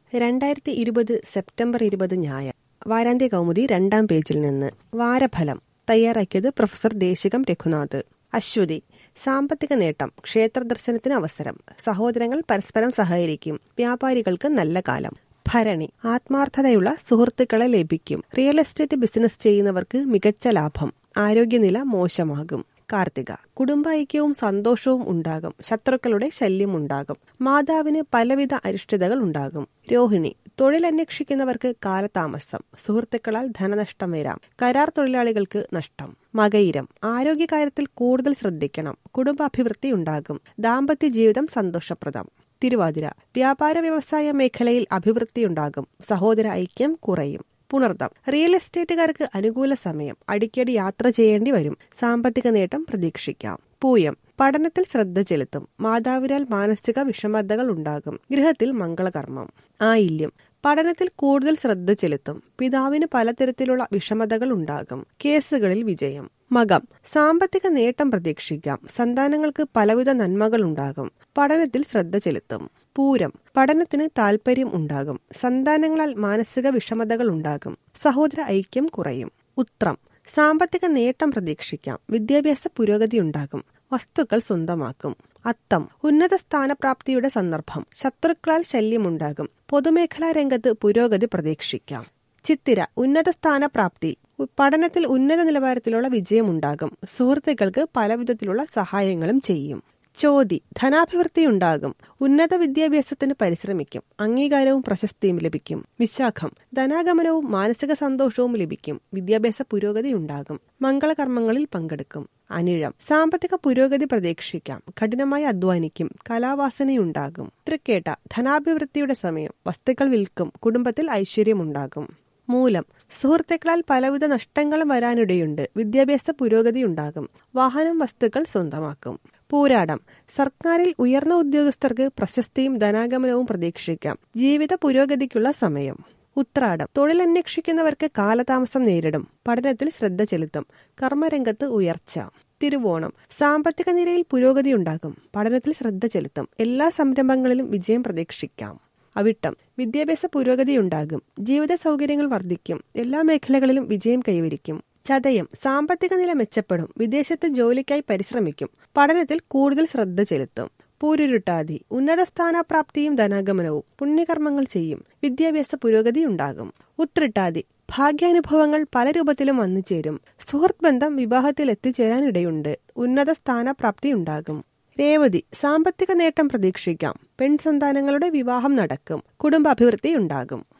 രണ്ടായിരത്തി ഇരുപത് സെപ്റ്റംബർ ഇരുപത് ഞായർ വാരാന്ത്യ കൗമുദി രണ്ടാം പേജിൽ നിന്ന് വാരഫലം തയ്യാറാക്കിയത് പ്രൊഫസർ ദേശികം രഘുനാഥ് അശ്വതി സാമ്പത്തിക നേട്ടം ക്ഷേത്ര ദർശനത്തിന് അവസരം സഹോദരങ്ങൾ പരസ്പരം സഹകരിക്കും വ്യാപാരികൾക്ക് നല്ല കാലം ഭരണി ആത്മാർത്ഥതയുള്ള സുഹൃത്തുക്കളെ ലഭിക്കും റിയൽ എസ്റ്റേറ്റ് ബിസിനസ് ചെയ്യുന്നവർക്ക് മികച്ച ലാഭം ആരോഗ്യനില മോശമാകും കാർത്തിക കുടുംബൈക്യവും സന്തോഷവും ഉണ്ടാകും ശത്രുക്കളുടെ ശല്യം ഉണ്ടാകും മാതാവിന് പലവിധ അരിഷ്ടതകൾ ഉണ്ടാകും രോഹിണി തൊഴിൽ അന്വേഷിക്കുന്നവർക്ക് കാലതാമസം സുഹൃത്തുക്കളാൽ ധനനഷ്ടം വരാം കരാർ തൊഴിലാളികൾക്ക് നഷ്ടം മകയിരം ആരോഗ്യകാര്യത്തിൽ കൂടുതൽ ശ്രദ്ധിക്കണം കുടുംബാഭിവൃദ്ധി ഉണ്ടാകും ദാമ്പത്യ ജീവിതം സന്തോഷപ്രദം തിരുവാതിര വ്യാപാര വ്യവസായ മേഖലയിൽ അഭിവൃദ്ധിയുണ്ടാകും സഹോദര ഐക്യം കുറയും പുണർദം റിയൽ എസ്റ്റേറ്റുകാർക്ക് അനുകൂല സമയം അടിക്കടി യാത്ര ചെയ്യേണ്ടി വരും സാമ്പത്തിക നേട്ടം പ്രതീക്ഷിക്കാം പൂയം പഠനത്തിൽ ശ്രദ്ധ ചെലുത്തും മാതാവിനാൽ മാനസിക വിഷമതകൾ ഉണ്ടാകും ഗൃഹത്തിൽ മംഗളകർമ്മം ആയില്യം പഠനത്തിൽ കൂടുതൽ ശ്രദ്ധ ചെലുത്തും പിതാവിന് പലതരത്തിലുള്ള വിഷമതകൾ ഉണ്ടാകും കേസുകളിൽ വിജയം മകം സാമ്പത്തിക നേട്ടം പ്രതീക്ഷിക്കാം സന്താനങ്ങൾക്ക് പലവിധ നന്മകൾ ഉണ്ടാകും പഠനത്തിൽ ശ്രദ്ധ ചെലുത്തും പൂരം പഠനത്തിന് താൽപര്യം ഉണ്ടാകും സന്താനങ്ങളാൽ മാനസിക വിഷമതകൾ ഉണ്ടാകും സഹോദര ഐക്യം കുറയും ഉത്രം സാമ്പത്തിക നേട്ടം പ്രതീക്ഷിക്കാം വിദ്യാഭ്യാസ പുരോഗതി ഉണ്ടാകും വസ്തുക്കൾ സ്വന്തമാക്കും അത്തം ഉന്നത സ്ഥാനപ്രാപ്തിയുടെ സന്ദർഭം ശത്രുക്കളാൽ ശല്യമുണ്ടാകും പൊതുമേഖലാ രംഗത്ത് പുരോഗതി പ്രതീക്ഷിക്കാം ചിത്തിര ഉന്നത സ്ഥാനപ്രാപ്തി പഠനത്തിൽ ഉന്നത നിലവാരത്തിലുള്ള വിജയമുണ്ടാകും സുഹൃത്തുക്കൾക്ക് പലവിധത്തിലുള്ള സഹായങ്ങളും ചെയ്യും ചോതി ധനാഭിവൃദ്ധി ഉണ്ടാകും ഉന്നത വിദ്യാഭ്യാസത്തിന് പരിശ്രമിക്കും അംഗീകാരവും പ്രശസ്തിയും ലഭിക്കും വിശാഖം ധനാഗമനവും മാനസിക സന്തോഷവും ലഭിക്കും വിദ്യാഭ്യാസ പുരോഗതി ഉണ്ടാകും മംഗളകർമ്മങ്ങളിൽ പങ്കെടുക്കും അനിഴം സാമ്പത്തിക പുരോഗതി പ്രതീക്ഷിക്കാം കഠിനമായി അധ്വാനിക്കും കലാവാസനയുണ്ടാകും തൃക്കേട്ട ധനാഭിവൃദ്ധിയുടെ സമയം വസ്തുക്കൾ വിൽക്കും കുടുംബത്തിൽ ഐശ്വര്യമുണ്ടാകും മൂലം സുഹൃത്തുക്കളാൽ പലവിധ നഷ്ടങ്ങളും വരാനിടയുണ്ട് വിദ്യാഭ്യാസ പുരോഗതി ഉണ്ടാകും വാഹനം വസ്തുക്കൾ സ്വന്തമാക്കും പൂരാടം സർക്കാരിൽ ഉയർന്ന ഉദ്യോഗസ്ഥർക്ക് പ്രശസ്തിയും ധനാഗമനവും പ്രതീക്ഷിക്കാം ജീവിത പുരോഗതിക്കുള്ള സമയം ഉത്രാടം തൊഴിൽ അന്വേഷിക്കുന്നവർക്ക് കാലതാമസം നേരിടും പഠനത്തിൽ ശ്രദ്ധ ചെലുത്തും കർമ്മരംഗത്ത് ഉയർച്ച തിരുവോണം സാമ്പത്തിക നിലയിൽ പുരോഗതി ഉണ്ടാകും പഠനത്തിൽ ശ്രദ്ധ ചെലുത്തും എല്ലാ സംരംഭങ്ങളിലും വിജയം പ്രതീക്ഷിക്കാം അവിട്ടം വിദ്യാഭ്യാസ പുരോഗതി ഉണ്ടാകും ജീവിത സൗകര്യങ്ങൾ വർദ്ധിക്കും എല്ലാ മേഖലകളിലും വിജയം കൈവരിക്കും ചതയം സാമ്പത്തിക നില മെച്ചപ്പെടും വിദേശത്ത് ജോലിക്കായി പരിശ്രമിക്കും പഠനത്തിൽ കൂടുതൽ ശ്രദ്ധ ചെലുത്തും പൂരുരുട്ടാതി ഉന്നത സ്ഥാനപ്രാപ്തിയും ധനാഗമനവും പുണ്യകർമ്മങ്ങൾ ചെയ്യും വിദ്യാഭ്യാസ പുരോഗതി ഉണ്ടാകും ഉത്രിട്ടാതി ഭാഗ്യാനുഭവങ്ങൾ പല രൂപത്തിലും വന്നു ചേരും സുഹൃത്ത് ബന്ധം വിവാഹത്തിൽ എത്തിച്ചേരാനിടയുണ്ട് ഉന്നത സ്ഥാനപ്രാപ്തി ഉണ്ടാകും രേവതി സാമ്പത്തിക നേട്ടം പ്രതീക്ഷിക്കാം പെൺസന്താനങ്ങളുടെ വിവാഹം നടക്കും കുടുംബ അഭിവൃദ്ധി ഉണ്ടാകും